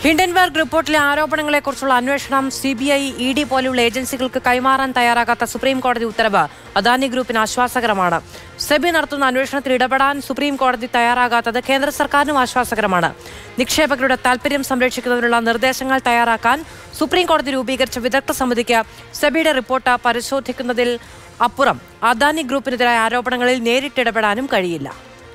Hindenburg റിപ്പോർട്ടിലെ ആരോപണങ്ങളെക്കുറിച്ചുള്ള അന്വേഷണം C B I E D പോലെയുള്ള ഏജൻസികൾക്ക് കൈമാറാൻ തയ്യാറാകാത്ത സുപ്രീം കോടതി ഉത്തരവ് അദാനി ഗ്രൂപ്പിന് ആശ്വാസകരമാണ് സെബി നടത്തുന്ന അന്വേഷണത്തിൽ ഇടപെടാൻ സുപ്രീം കോടതി തയ്യാറാകാത്തത് കേന്ദ്ര സർക്കാരിനും ആശ്വാസകരമാണ് നിക്ഷേപകരുടെ താൽപര്യം സംരക്ഷിക്കുന്നതിനുള്ള നിർദ്ദേശങ്ങൾ തയ്യാറാക്കാൻ സുപ്രീം കോടതി രൂപീകരിച്ച വിദഗ്ധ സമിതിക്ക് സെബിയുടെ റിപ്പോർട്ട് പരിശോധിക്കുന്നതിൽ അപ്പുറം അദാനി ഗ്രൂപ്പിനെതിരായ ആരോപണങ്ങളിൽ നേരിട്ടിടപെടാനും കഴിയില്ല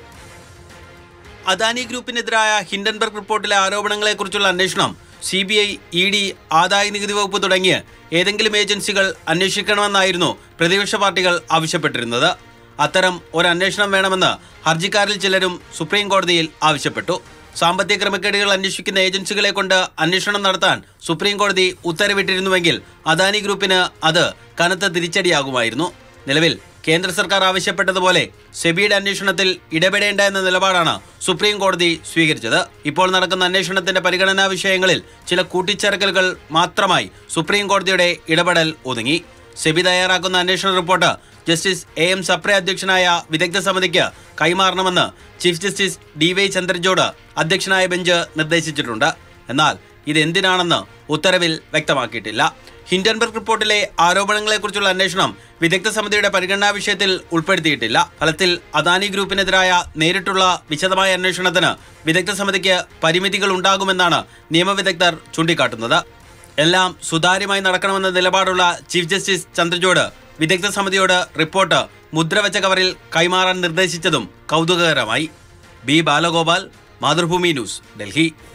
അദാനി ഗ്രൂപ്പിനെതിരായ ഹിൻഡൻബർഗ് റിപ്പോർട്ടിലെ ആരോപണങ്ങളെക്കുറിച്ചുള്ള അന്വേഷണം C B I E D ആദായ നികുതി വകുപ്പ് തുടങ്ങിയ ഏതെങ്കിലും ഏജൻസികൾ അന്വേഷിക്കണമെന്നായിരുന്നു പ്രതിപക്ഷ പാർട്ടികൾ ആവശ്യപ്പെട്ടിരുന്നത് അത്തരം ഒരു അന്വേഷണം വേണമെന്ന് ഹർജിക്കാരിൽ ചിലരും സുപ്രീം കോടതിയിൽ ആവശ്യപ്പെട്ടു സാമ്പത്തിക ക്രമക്കേടുകൾ അന്വേഷിക്കുന്ന ഏജൻസികളെ കൊണ്ട് അന്വേഷണം നടത്താൻ സുപ്രീം കോടതി ഉത്തരവിട്ടിരുന്നുവെങ്കിൽ അദാനി ഗ്രൂപ്പിന് അത് കനത്ത തിരിച്ചടിയാകുമായിരുന്നു നിലവിൽ കേന്ദ്ര സർക്കാർ ആവശ്യപ്പെട്ടതുപോലെ സെബിയുടെ അന്വേഷണത്തിൽ ഇടപെടേണ്ട എന്ന നിലപാടാണ് സുപ്രീം കോടതി സ്വീകരിച്ചത് ഇപ്പോൾ നടക്കുന്ന അന്വേഷണത്തിന്റെ പരിഗണനാ വിഷയങ്ങളിൽ ചില കൂട്ടിച്ചേർക്കലുകൾ മാത്രമായി സുപ്രീം കോടതിയുടെ ഇടപെടൽ ഒതുങ്ങി സെബി തയ്യാറാക്കുന്ന അന്വേഷണ report justice A M Sapre അധ്യക്ഷനായ വിദഗ്ധ സമിതിക്ക് കൈമാറണമെന്ന് chief justice D Y Chandrachud അധ്യക്ഷനായ ബെഞ്ച് നിർദ്ദേശിച്ചിട്ടുണ്ട് എന്നാൽ ഇതെന്തിനാണെന്ന് ഉത്തരവിൽ വ്യക്തമാക്കിയിട്ടില്ല ഹിൻഡൻബർഗ് റിപ്പോർട്ടിലെ ആരോപണങ്ങളെക്കുറിച്ചുള്ള അന്വേഷണം വിദഗ്ധ സമിതിയുടെ പരിഗണനാ വിഷയത്തിൽ ഉൾപ്പെടുത്തിയിട്ടില്ല ഫലത്തിൽ അദാനി ഗ്രൂപ്പിനെതിരായ നേരിട്ടുള്ള വിശദമായ അന്വേഷണത്തിന് വിദഗ്ധ സമിതിക്ക് പരിമിതികൾ ഉണ്ടാകുമെന്നാണ് നിയമവിദഗ്ധർ ചൂണ്ടിക്കാട്ടുന്നത് എല്ലാം സുതാര്യമായി നടക്കണമെന്ന നിലപാടുള്ള ചീഫ് ജസ്റ്റിസ് ചന്ദ്രചൂഡ് വിദഗ്ധ സമിതിയോട് റിപ്പോർട്ട് മുദ്രവെച്ച കവറിൽ കൈമാറാൻ നിർദ്ദേശിച്ചതും കൗതുകകരമായി ബി ബാലഗോപാൽ മാതൃഭൂമി ന്യൂസ് ഡൽഹി